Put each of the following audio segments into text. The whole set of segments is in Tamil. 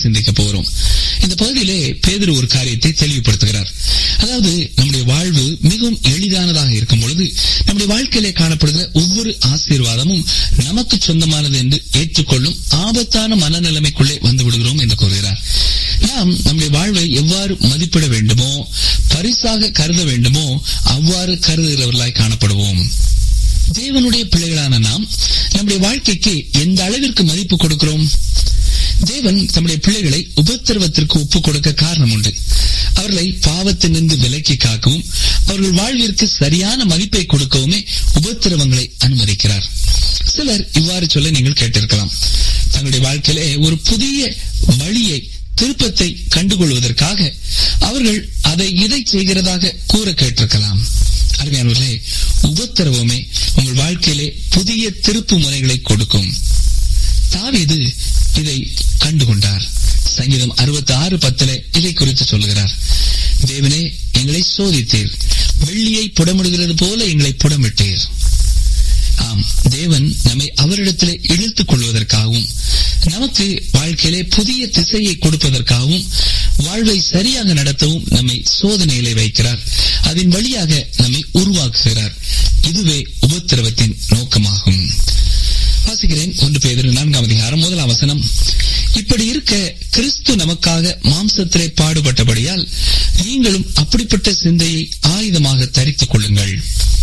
சிந்திக்க போகிறோம் இந்த பகுதியிலே பேதர் ஒரு காரியத்தை தெளிவுபடுத்துகிறார் அதாவது நம்முடைய வாழ்வு மிகவும் எளிதானதாக இருக்கும் பொழுது நம்முடைய வாழ்க்கையிலே காணப்படுகிற ஒவ்வொரு ஆசீர்வாதமும் நமக்கு சொந்தமானது என்று ஏற்றுக்கொள்ளும் ஆபத்தான மனநிலைமைக்குள்ளே வந்து விடுகிறோம் என்று கூறுகிறார் நாம் நம்முடைய வாழ்வை எவ்வாறு மதிப்பிட வேண்டுமோ பரிசாக கருத வேண்டுமோ அவ்வாறு கருதுகிறவர்களாய் காணப்படுவோம் தேவனுடைய பிள்ளைகளான நாம் நம்முடைய வாழ்க்கைக்கு எந்த அளவிற்கு மதிப்பு கொடுக்கிறோம் தேவன் தம்முடைய பிள்ளைகளை உபத்திரவத்திற்கு ஒப்புக் கொடுக்க காரணம் உண்டு அவர்களை பாவத்தினின்று விலக்கி காக்கவும் அவர்கள் வாழ்விற்கு சரியான மதிப்பை கொடுக்கவுமே உபத்திரவங்களை அனுமதிக்கிறார் சிலர் இவ்வாறு சொல்ல நீங்கள் கேட்டிருக்கலாம் தங்களுடைய வாழ்க்கையிலே ஒரு புதிய வழியை திருப்பத்தை கண்டுகொள்வதற்காக அவர்கள் அதை இதை செய்கிறதாக கூற கேட்டிருக்கலாம் அருமையானவர்களே உபத்திரவமே உங்கள் வாழ்க்கையிலே புதிய திருப்பு முறைகளை கொடுக்கும் தாவீது இதை கண்டுகொண்டார் சங்கீதம் அறுபத்தி ஆறு பத்திலே இதை குறித்து சொல்லுகிறார் தேவனே எங்களை சோதித்தீர் வெள்ளியை புடமிடுகிறது போல எங்களை புடமிட்டீர் ஆம் தேவன் நம்மை அவரிடத்திலே இழுத்துக் கொள்வதற்காகவும் நமக்கு வாழ்க்கையிலே புதிய திசையை கொடுப்பதற்காகவும் வாழ்வை சரியாக நடத்தவும் நம்மை சோதனையிலே வைக்கிறார் அதன் வழியாக நம்மை உருவாக்குகிறார் இதுவே உபத்திரவத்தின் நோக்கமாகும் வாசிக்கிறேன் ஒன்று பேர் நான்காம் அதிகாரம் முதல் அவசனம் இப்படி இருக்க கிறிஸ்து நமக்காக மாம்சத்திலே பாடுபட்டபடியால் நீங்களும் அப்படிப்பட்ட சிந்தையை ஆயுதமாக தரித்துக் கொள்ளுங்கள்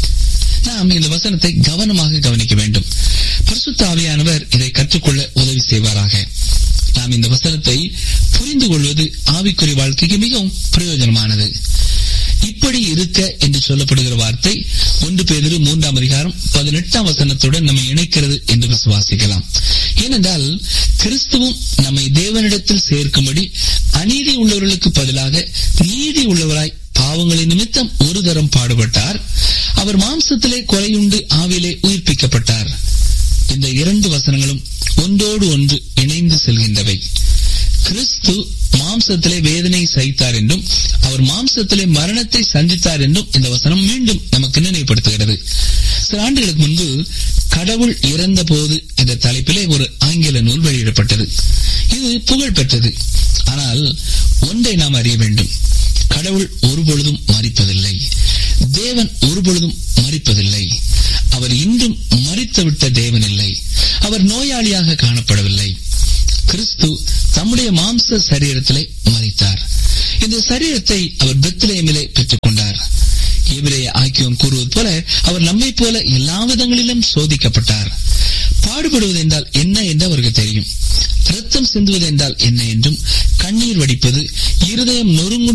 நாம் இந்த வசனத்தை கவனமாக கவனிக்க வேண்டும் பரிசுத்த ஆவியானவர் இதை கற்றுக்கொள்ள உதவி செய்வாராக நாம் இந்த வசனத்தை புரிந்து கொள்வது ஆவிக்குறி வாழ்க்கைக்கு மிகவும் பிரயோஜனமானது இப்படி இருக்க என்று சொல்லப்படுகிற வார்த்தை ஒன்று பேதிரு மூன்றாம் அதிகாரம் பதினெட்டாம் வசனத்துடன் நம்மை இணைக்கிறது என்று விசுவாசிக்கலாம் ஏனென்றால் கிறிஸ்துவும் நம்மை தேவனிடத்தில் சேர்க்கும்படி அநீதி உள்ளவர்களுக்கு பதிலாக நீதி உள்ளவராய் பாவங்களின் நிமித்தம் ஒரு தரம் பாடுபட்டார் அவர் மாம்சத்திலே கொலையுண்டு ஆவிலே உயிர்ப்பிக்கப்பட்டார் இந்த இரண்டு வசனங்களும் ஒன்றோடு ஒன்று இணைந்து செல்கின்றவை கிறிஸ்து மாம்சத்திலே வேதனை சகித்தார் என்றும் அவர் மாம்சத்திலே மரணத்தை சந்தித்தார் என்றும் இந்த வசனம் மீண்டும் நமக்கு நினைவுபடுத்துகிறது சில ஆண்டுகளுக்கு முன்பு கடவுள் இறந்த போது என்ற தலைப்பிலே ஒரு ஆங்கில நூல் வெளியிடப்பட்டது இது புகழ் பெற்றது ஆனால் ஒன்றை நாம் அறிய வேண்டும் கடவுள் ஒருபொழுதும் மறிப்பதில்லை தேவன் ஒருபொழுதும் மறிப்பதில்லை அவர் இன்றும் மறித்துவிட்ட தேவன் இல்லை அவர் நோயாளியாக காணப்படவில்லை கிறிஸ்து தம்முடைய மாம்ச சரீரத்திலே மறித்தார் இந்த சரீரத்தை அவர் பெத்லேமிலே பெற்றுக் கொண்டார் இவரைய ஆக்கியம் கூறுவது போல அவர் நம்மை போல எல்லா விதங்களிலும் சோதிக்கப்பட்டார் பாடுபடுவது என்றால் என்ன என்று அவருக்கு தெரியும் ரத்தம் சிந்துவது என்றால் என்ன என்றும் கண்ணீர் வடிப்பது இருதயம் நொறுங்கும்